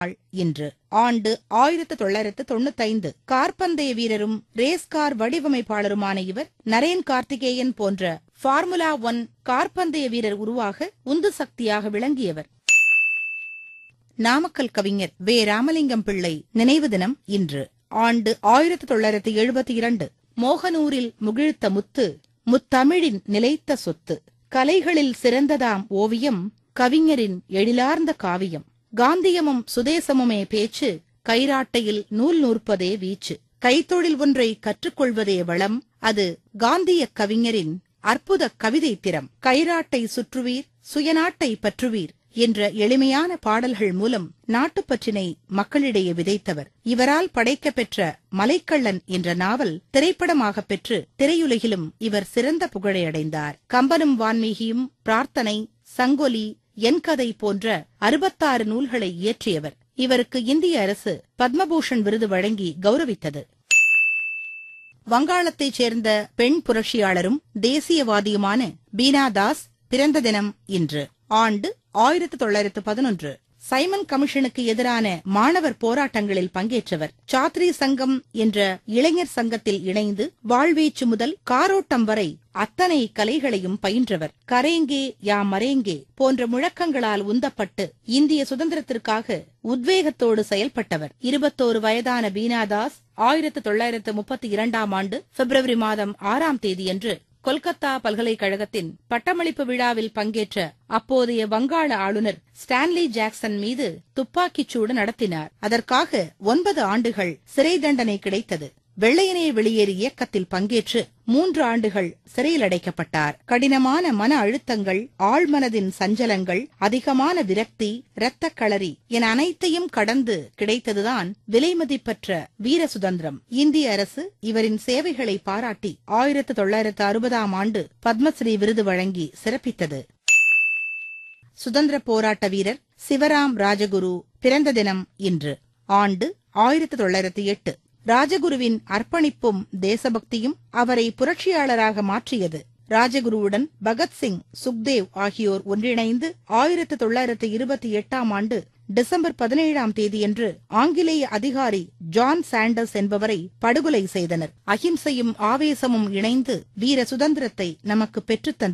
நாள் இன்று ஆண்டு ஆயிரத்து தொள்ளாயிரத்து தொண்ணூத்தைந்து கார்பந்தய வீரரும் ரேஸ் கார் வடிவமைப்பாளருமான இவர் நரேன் கார்த்திகேயன் போன்ற ஃபார்முலா ஒன் கார்பந்தய வீரர் உருவாக உந்து சக்தியாக விளங்கியவர் நாமக்கல் கவிஞர் வே ராமலிங்கம் பிள்ளை நினைவு தினம் இன்று ஆண்டு ஆயிரத்து தொள்ளாயிரத்து எழுபத்தி இரண்டு மோகனூரில் முகிழ்த்த முத்து முத்தமிழின் நிலைத்த சொத்து கலைகளில் சிறந்ததாம் ஓவியம் கவிஞரின் எழிலார்ந்த காவியம் காந்தியமும் சுதேசமுமே பேச்சு கைராட்டையில் நூல் நூற்பதே வீச்சு கைத்தொழில் ஒன்றை கற்றுக்கொள்வதே வளம் அது காந்திய கவிஞரின் அற்புத கவிதை திறம் கைராட்டை சுற்றுவீர் சுயநாட்டை பற்றுவீர் என்ற எளிமையான பாடல்கள் மூலம் நாட்டுப்பற்றினை மக்களிடையே விதைத்தவர் இவரால் படைக்கப்பெற்ற மலைக்கள்ளன் என்ற நாவல் திரைப்படமாக பெற்று திரையுலகிலும் இவர் சிறந்த புகழை அடைந்தார் கம்பனும் வான்மீகியும் பிரார்த்தனை சங்கொலி என் கதை போன்ற அறுபத்தாறு நூல்களை இயற்றியவர் இவருக்கு இந்திய அரசு பத்மபூஷன் விருது வழங்கி கௌரவித்தது வங்காளத்தைச் சேர்ந்த பெண் புரட்சியாளரும் தேசியவாதியுமான பீனா தாஸ் பிறந்த தினம் இன்று ஆண்டு ஆயிரத்து தொள்ளாயிரத்து பதினொன்று சைமன் கமிஷனுக்கு எதிரான மாணவர் போராட்டங்களில் பங்கேற்றவர் சாத்ரி சங்கம் என்ற இளைஞர் சங்கத்தில் இணைந்து வாழ்வீச்சு முதல் காரோட்டம் வரை அத்தனை கலைகளையும் பயின்றவர் கரேங்கே யா மரேங்கே போன்ற முழக்கங்களால் உந்தப்பட்டு இந்திய சுதந்திரத்திற்காக உத்வேகத்தோடு செயல்பட்டவர் இருபத்தோரு வயதான பீனாதாஸ் ஆயிரத்து தொள்ளாயிரத்து முப்பத்தி இரண்டாம் ஆண்டு பிப்ரவரி மாதம் ஆறாம் தேதியன்று கொல்கத்தா பல்கலைக்கழகத்தின் பட்டமளிப்பு விழாவில் பங்கேற்ற அப்போதைய வங்காள ஆளுநர் ஸ்டான்லி ஜாக்சன் மீது துப்பாக்கிச் சூடு நடத்தினார் அதற்காக ஒன்பது ஆண்டுகள் சிறை தண்டனை கிடைத்தது வெள்ளையனே வெளியேறு இயக்கத்தில் பங்கேற்று மூன்று ஆண்டுகள் சிறையில் அடைக்கப்பட்டார் கடினமான மன அழுத்தங்கள் ஆழ்மனதின் சஞ்சலங்கள் அதிகமான விரக்தி இரத்தக் களரி என அனைத்தையும் கடந்து கிடைத்ததுதான் விலைமதிப்பற்ற வீர சுதந்திரம் இந்திய அரசு இவரின் சேவைகளை பாராட்டி ஆயிரத்து தொள்ளாயிரத்து அறுபதாம் ஆண்டு பத்மஸ்ரீ விருது வழங்கி சிறப்பித்தது சுதந்திர போராட்ட வீரர் சிவராம் ராஜகுரு பிறந்த தினம் இன்று ஆண்டு ஆயிரத்து தொள்ளாயிரத்து எட்டு ராஜகுருவின் அர்ப்பணிப்பும் தேசபக்தியும் அவரை புரட்சியாளராக மாற்றியது ராஜகுருவுடன் பகத்சிங் சுக்தேவ் ஆகியோர் ஒன்றிணைந்து ஆயிரத்து தொள்ளாயிரத்து இருபத்தி எட்டாம் ஆண்டு டிசம்பர் பதினேழாம் தேதியன்று ஆங்கிலேய அதிகாரி ஜான் சாண்டர்ஸ் என்பவரை படுகொலை செய்தனர் அகிம்சையும் ஆவேசமும் இணைந்து வீர சுதந்திரத்தை நமக்கு பெற்றுத்தந்தது